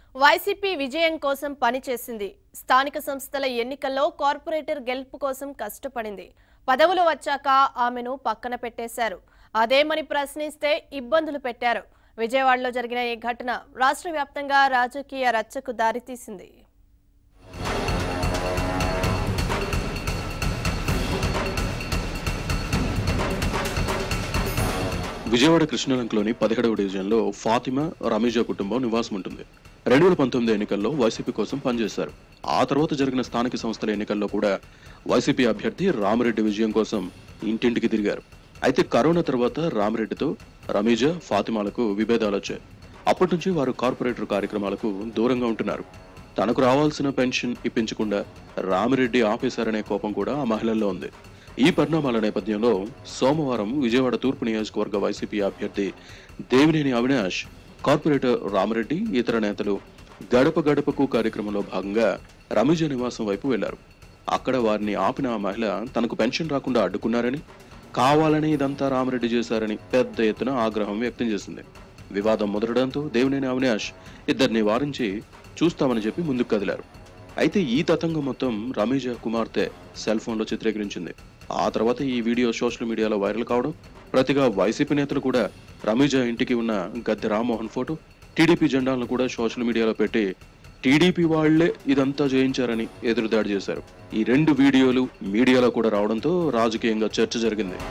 YCP విజయం కోసం పనిచేసింది స్థానిక సంస్థల ఎన్నికల్లో కార్పొరేటర్ గెలుపు కోసం కష్టపడింది పదవులు వచ్చాక ఆమెను పక్కన పెట్టేశారు అదేమని ప్రశ్నిస్తే ఇబ్బందులు పెట్టారు విజయవాడలో జరిగిన ఈ ఘటన రాష్ట్ర వ్యాప్తంగా రాజకీయ రచ్చకు దారితీసింది విజయవాడ కృష్ణలంకలోని పదిహేడవ డివిజన్లో ఫాతిమా రమీజా కుటుంబం నివాసం ఉంటుంది రెండు వేల పంతొమ్మిది ఎన్నికల్లో వైసీపీ కోసం పనిచేశారు ఆ తర్వాత జరిగిన స్థానిక సంస్థల ఎన్నికల్లో కూడా వైసీపీ అభ్యర్థి రామిరెడ్డి విజయం కోసం ఇంటింటికి తిరిగారు అయితే కరోనా తర్వాత రామిరెడ్డితో రమీజా ఫాతిమాలకు విభేదాలు వచ్చాయి అప్పటి నుంచి వారు కార్పొరేటర్ కార్యక్రమాలకు దూరంగా ఉంటున్నారు తనకు రావాల్సిన పెన్షన్ ఇప్పించకుండా రామిరెడ్డి ఆపేశారనే కోపం కూడా ఆ మహిళల్లో ఉంది ఈ పరిణామాల నేపథ్యంలో సోమవారం విజయవాడ తూర్పు నియోజకవర్గ వైసీపీ అభ్యర్థి దేవినేని అవినాష్ కార్పొరేటర్ రామిరెడ్డి ఇతర నేతలు గడప గడపకు కార్యక్రమంలో భాగంగా రమీజ నివాసం వైపు వెళ్లారు అక్కడ వారిని ఆపిన ఆ మహిళ తనకు పెన్షన్ రాకుండా అడ్డుకున్నారని కావాలని ఇదంతా రామిరెడ్డి చేశారని పెద్ద ఎత్తున ఆగ్రహం వ్యక్తం చేసింది వివాదం ముదరడంతో దేవినేని అవినాష్ ఇద్దరిని వారించి చూస్తామని చెప్పి ముందుకు కదిలారు అయితే ఈ తతంగం మొత్తం రమీజ కుమార్తె సెల్ ఫోన్లో చిత్రీకరించింది ఆ తర్వాత ఈ వీడియో సోషల్ మీడియాలో వైరల్ కావడం ప్రతిగా వైసీపీ నేతలు కూడా రమీజ ఇంటికి ఉన్న గద్దె రామ్మోహన్ ఫోటో టీడీపీ జెండాలను కూడా సోషల్ మీడియాలో పెట్టి టీడీపీ వాళ్లే ఇదంతా చేయించారని ఎదురుదాడి చేశారు ఈ రెండు వీడియోలు మీడియాలో కూడా రావడంతో రాజకీయంగా చర్చ జరిగింది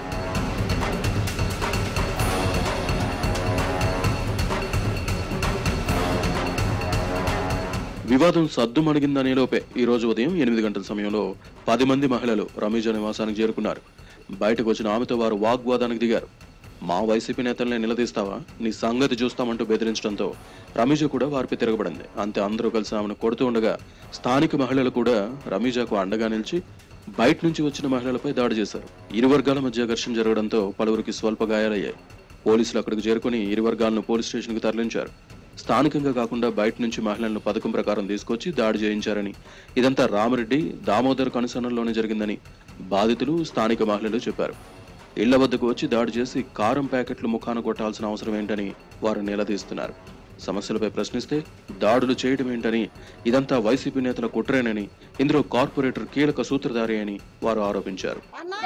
వివాదం సద్దుమణిగిందనే లోపే ఈ రోజు ఉదయం ఎనిమిది గంటల సమయంలో పది మంది మహిళలు రమీజా నివాసానికి చేరుకున్నారు బయటకు వచ్చిన ఆమెతో వారు వాగ్వాదానికి దిగారు మా వైసీపీ నేతల్ని నిలదీస్తావా నీ సంగతి చూస్తామంటూ బెదిరించడంతో రమీజా కూడా వారిపై తిరగబడింది అంతే అందరూ కలిసి ఆమెను కొడుతూ ఉండగా స్థానిక మహిళలు కూడా రమీజాకు అండగా నిలిచి బయట నుంచి వచ్చిన మహిళలపై దాడి చేశారు ఇరు వర్గాల మధ్య ఘర్షణ జరగడంతో పలువురికి స్వల్ప గాయాలయ్యాయి పోలీసులు అక్కడికి చేరుకుని ఇరు వర్గాలను పోలీస్ స్టేషన్కి తరలించారు స్థానికంగా కాకుండా బయట నుంచి మహిళలను పథకం ప్రకారం తీసుకొచ్చి దాడి చేయించారని ఇదంతా రామరెడ్డి దామోదర్ కనుసన్నల్లోనే జరిగిందని బాధితులు స్థానిక మహిళలు చెప్పారు ఇళ్ల వద్దకు వచ్చి దాడి చేసి కారం ప్యాకెట్లు ముఖాన కొట్టాల్సిన అవసరం ఏంటని వారు నిలదీస్తున్నారు సమస్యలపై ప్రశ్నిస్తే దాడులు చేయడం ఏంటని ఇదంతా వైసీపీ నేతల కుట్రేనని ఇందులో కార్పొరేటర్ కీలక సూత్రధారి అని వారు ఆరోపించారు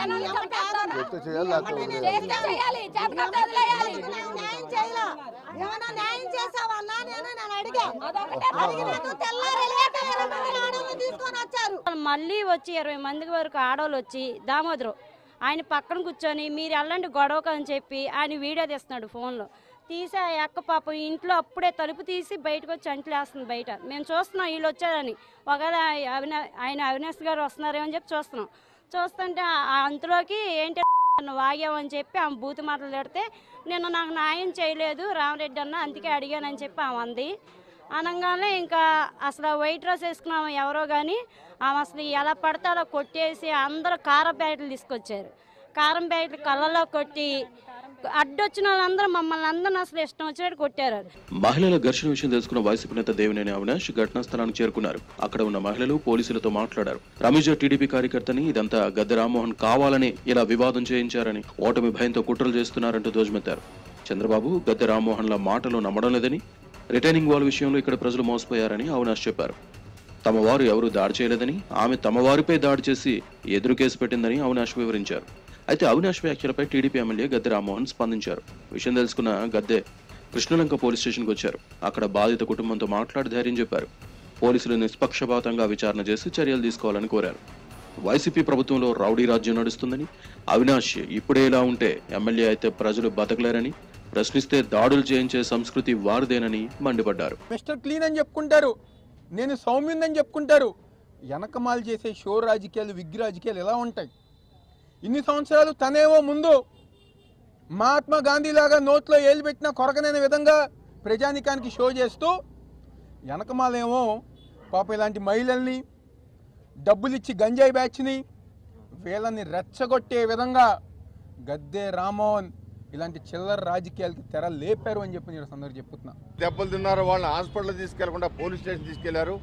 చెప్తే చేయాలి, లేకపోతే చేస్తే చేయాలి, చేతకాకపోతే వదిలేయాలి. న్యాయం చేయలా. ఏమన్నా న్యాయం చేసావన్నా నేను నేను అడిగా అడిగినందుకు తెల్లారి లేక ఇరవై మంది ఆడవాళ్ళని తీసుకొని వచ్చారు మళ్ళీ వచ్చి ఇరవై మందికి వరకు ఆడవాళ్ళు వచ్చి దామోదరు ఆయన పక్కన కూర్చొని మీరు వెళ్ళండి గొడవకు అని చెప్పి ఆయన వీడియో తీస్తున్నాడు ఫోన్లో తీసి ఆ అక్క పాపం ఇంట్లో అప్పుడే తలుపు తీసి బయటకు వచ్చి అంట్లు వేస్తుంది బయట మేము చూస్తున్నాం వీళ్ళు వచ్చారని ఒకవేళ అవినా ఆయన అవినాష్ గారు వస్తున్నారేమో అని చెప్పి చూస్తున్నాం చూస్తుంటే ఆ- ఆ అంతలోకి ఏంటి నన్ను వాగామని చెప్పి ఆమె బూతు మాటలు పెడితే నేను నాకు న్యాయం చేయలేదు రామరెడ్డి అన్న అందుకే అడిగానని చెప్పి ఆమె అంది అనగానే ఇంకా అసలు వైట్ డ్రెస్ వేసుకున్నాము ఎవరో కానీ ఆమె అసలు ఎలా పడితే అలా కొట్టేసి అందరూ కారం ప్యాకెట్లు తీసుకొచ్చారు కారం ప్యాకెట్లు కళ్ళలో కొట్టి అడ్డొచ్చిన వాళ్ళందరూ మమ్మల్ని అందరిని అసలు ఇష్టం వచ్చినట్టు కొట్టారు మహిళల ఘర్షణ విషయం తెలుసుకున్న వైసీపీ నేత దేవినేని అవినాష్ ఘటనా స్థలానికి చేరుకున్నారు అక్కడ ఉన్న మహిళలు పోలీసులతో మాట్లాడారు రమీజా టీడీపీ కార్యకర్తని ఇదంతా గద్దె రామ్మోహన్ కావాలని ఇలా వివాదం చేయించారని ఓటమి భయంతో కుట్రలు చేస్తున్నారంటూ ధ్వజమెత్తారు చంద్రబాబు గద్దె రామ్మోహన్ల మాటలు నమ్మడం లేదని రిటైనింగ్ వాల్ విషయంలో ఇక్కడ ప్రజలు మోసపోయారని అవినాష్ చెప్పారు తమ వారు ఎవరూ దాడి చేయలేదని ఆమె తమ వారిపై దాడి చేసి ఎదురు కేసు పెట్టిందని అవినాష్ వివరించారు అయితే అవినాష్ వ్యాఖ్యలపై టీడీపీ ఎమ్మెల్యే గద్దె రామ్మోహన్ స్పందించారు విషయం తెలుసుకున్న గద్దె కృష్ణలంక పోలీస్ స్టేషన్కి వచ్చారు అక్కడ బాధిత కుటుంబంతో మాట్లాడి ధైర్యం చెప్పారు పోలీసులు నిష్పక్షపాతంగా విచారణ చేసి చర్యలు తీసుకోవాలని కోరారు వైసీపీ ప్రభుత్వంలో రౌడీ రాజ్యం నడుస్తుందని అవినాష్ ఇప్పుడే ఇలా ఉంటే ఎమ్మెల్యే అయితే ప్రజలు బతకలేరని ప్రశ్నిస్తే దాడులు చేయించే సంస్కృతి వారిదేనని మండిపడ్డారు మిస్టర్ క్లీన్ అని చెప్పుకుంటారు నేను సౌమ్యుందని చెప్పుకుంటారు వెనకమాలు చేసే షో రాజకీయాలు విగ్ రాజకీయాలు ఎలా ఉంటాయి ఇన్ని సంవత్సరాలు తనేవో ముందు మహాత్మా గాంధీ లాగా నోట్లో ఏలు పెట్టిన కొరకనైన విధంగా ప్రజానికానికి షో చేస్తూ వెనకమాలేమో పాప ఇలాంటి మహిళల్ని డబ్బులిచ్చి గంజాయి బ్యాచ్ని వీళ్ళని రెచ్చగొట్టే విధంగా గద్దె రామోహన్ ఇలాంటి చిల్లర రాజకీయాలకి తెర లేపారు అని చెప్పి నేను సందర్భం చెప్పుతున్నా దెబ్బలు తిన్నారు వాళ్ళని హాస్పిటల్ తీసుకెళ్లకుండా పోలీస్ స్టేషన్ తీసుకెళ్లారు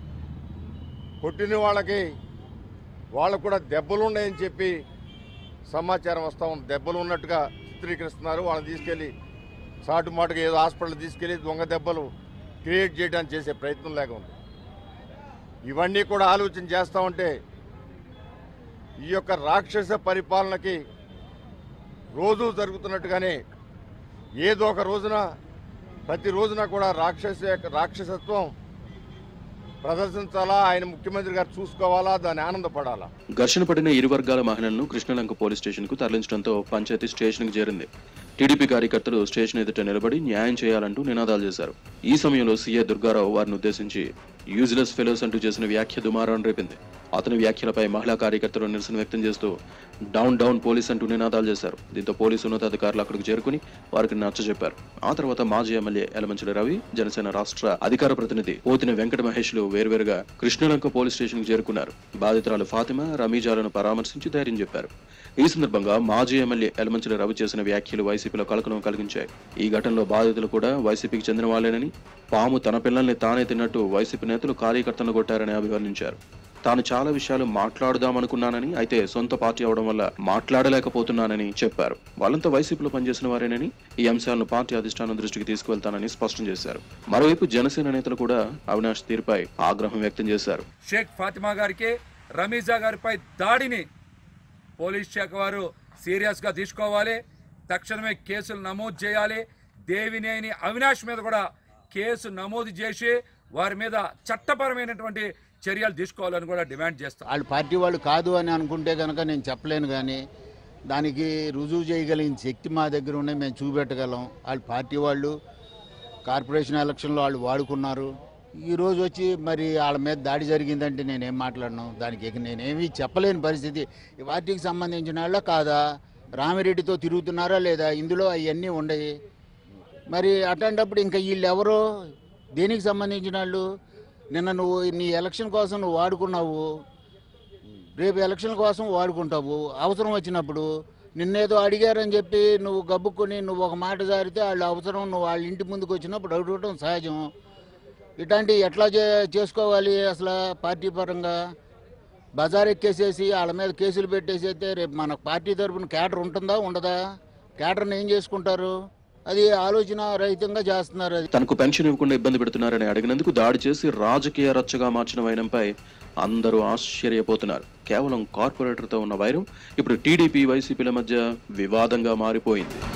కొట్టిన వాళ్ళకి వాళ్ళకు కూడా దెబ్బలు ఉన్నాయని చెప్పి సమాచారం వస్తా ఉంది దెబ్బలు ఉన్నట్టుగా చిత్రీకరిస్తున్నారు వాళ్ళని తీసుకెళ్లి సాటుమాటుగా ఏదో హాస్పిటల్ తీసుకెళ్లి దొంగ దెబ్బలు క్రియేట్ చేయడానికి చేసే ప్రయత్నం లేక ఉంది ఇవన్నీ కూడా ఆలోచన చేస్తూ ఉంటే ఈ యొక్క రాక్షస పరిపాలనకి రోజు జరుగుతున్నట్టుగానే ఏదో ఒక రోజున ప్రతి రోజున కూడా రాక్షస రాక్షసత్వం ప్రదర్శించాలా ఆయన ముఖ్యమంత్రి గారు చూసుకోవాలా దాన్ని ఆనందపడాలా ఘర్షణ పడిన ఇరు వర్గాల మహిళలను కృష్ణలంక పోలీస్ స్టేషన్ కు తరలించడంతో పంచాయతీ స్టేషన్ కు చేరింది టీడీపీ కార్యకర్తలు స్టేషన్ ఎదుట నిలబడి న్యాయం చేయాలంటూ నినాదాలు చేశారు ఈ సమయంలో సీఏ దుర్గారావు వారిని ఉద్దేశించి యూజ్లెస్ ఫెలోస్ అంటూ చేసిన వ్యాఖ్య దుమారం రేపింది అతని వ్యాఖ్యలపై మహిళా కార్యకర్తలు నిరసన వ్యక్తం చేస్తూ డౌన్ డౌన్ పోలీస్ అంటూ నినాదాలు చేశారు దీంతో పోలీసు ఉన్నతాధికారులు అక్కడికి చేరుకుని వారికి నచ్చజెప్పారు ఆ తర్వాత మాజీ ఎమ్మెల్యే ఎలమంచిలి రవి జనసేన రాష్ట్ర అధికార ప్రతినిధి పోతిన వెంకట మహేష్లు వేర్వేరుగా కృష్ణలంక పోలీస్ స్టేషన్ కు చేరుకున్నారు బాధితురాలు ఫాతిమా రమీజాలను పరామర్శించి ధైర్యం చెప్పారు ఈ సందర్భంగా మాజీ ఎమ్మెల్యే ఎలమంచిలి రవి చేసిన వ్యాఖ్యలు వైసీపీలో కలకలం కలిగించాయి ఈ ఘటనలో బాధితులు కూడా వైసీపీకి చెందిన వాళ్ళేనని పాము తన పిల్లల్ని తానే తిన్నట్టు వైసీపీ నేతలు కార్యకర్తలను కొట్టారని అభివర్ణించారు తాను చాలా విషయాలు మాట్లాడుదామనుకున్నానని అయితే సొంత పార్టీ అవడం వల్ల మాట్లాడలేకపోతున్నానని చెప్పారు వాళ్ళంతా వైసీపీలో పనిచేసిన వారేనని ఈ అంశాలను పార్టీ అధిష్టానం దృష్టికి తీసుకువెళ్తానని స్పష్టం చేశారు మరోవైపు జనసేన నేతలు కూడా అవినాష్ తీరుపై ఆగ్రహం వ్యక్తం చేశారు షేక్ ఫాతిమా గారికి రమీజా గారిపై దాడిని పోలీస్ శాఖ వారు సీరియస్గా తీసుకోవాలి తక్షణమే కేసులు నమోదు చేయాలి దేవినేని అవినాష్ మీద కూడా కేసు నమోదు చేసి వారి మీద చట్టపరమైనటువంటి చర్యలు తీసుకోవాలని కూడా డిమాండ్ చేస్తాం వాళ్ళు పార్టీ వాళ్ళు కాదు అని అనుకుంటే కనుక నేను చెప్పలేను కానీ దానికి రుజువు చేయగలిగిన శక్తి మా దగ్గర ఉన్నాయి మేము చూపెట్టగలం వాళ్ళు పార్టీ వాళ్ళు కార్పొరేషన్ ఎలక్షన్లో వాళ్ళు వాడుకున్నారు ఈ రోజు వచ్చి మరి వాళ్ళ మీద దాడి జరిగిందంటే నేనేం మాట్లాడను దానికి ఇక నేనేమీ చెప్పలేని పరిస్థితి ఈ పార్టీకి సంబంధించిన వాళ్ళ కాదా రామిరెడ్డితో తిరుగుతున్నారా లేదా ఇందులో అవన్నీ ఉండయి మరి అట్లాంటప్పుడు ఇంకా వీళ్ళు ఎవరో దేనికి సంబంధించిన వాళ్ళు నిన్న నువ్వు నీ ఎలక్షన్ కోసం నువ్వు వాడుకున్నావు రేపు ఎలక్షన్ కోసం వాడుకుంటావు అవసరం వచ్చినప్పుడు నిన్నేదో అడిగారని చెప్పి నువ్వు గబ్బుకొని నువ్వు ఒక మాట జారితే వాళ్ళ అవసరం నువ్వు వాళ్ళ ఇంటి ముందుకు వచ్చినప్పుడు అడగటం సహజం ఇట్లాంటివి ఎట్లా చే చేసుకోవాలి అసలు పార్టీ పరంగా బజార్ ఎక్కేసేసి వాళ్ళ మీద కేసులు పెట్టేసైతే రేపు మన పార్టీ తరపున కేటర్ ఉంటుందా ఉండదా కేటర్ని ఏం చేసుకుంటారు అది ఆలోచన రహితంగా చేస్తున్నారు అది తనకు పెన్షన్ ఇవ్వకుండా ఇబ్బంది పెడుతున్నారని అడిగినందుకు దాడి చేసి రాజకీయ రచ్చగా మార్చిన వైనంపై అందరూ ఆశ్చర్యపోతున్నారు కేవలం కార్పొరేటర్తో ఉన్న వైరం ఇప్పుడు టీడీపీ వైసీపీల మధ్య వివాదంగా మారిపోయింది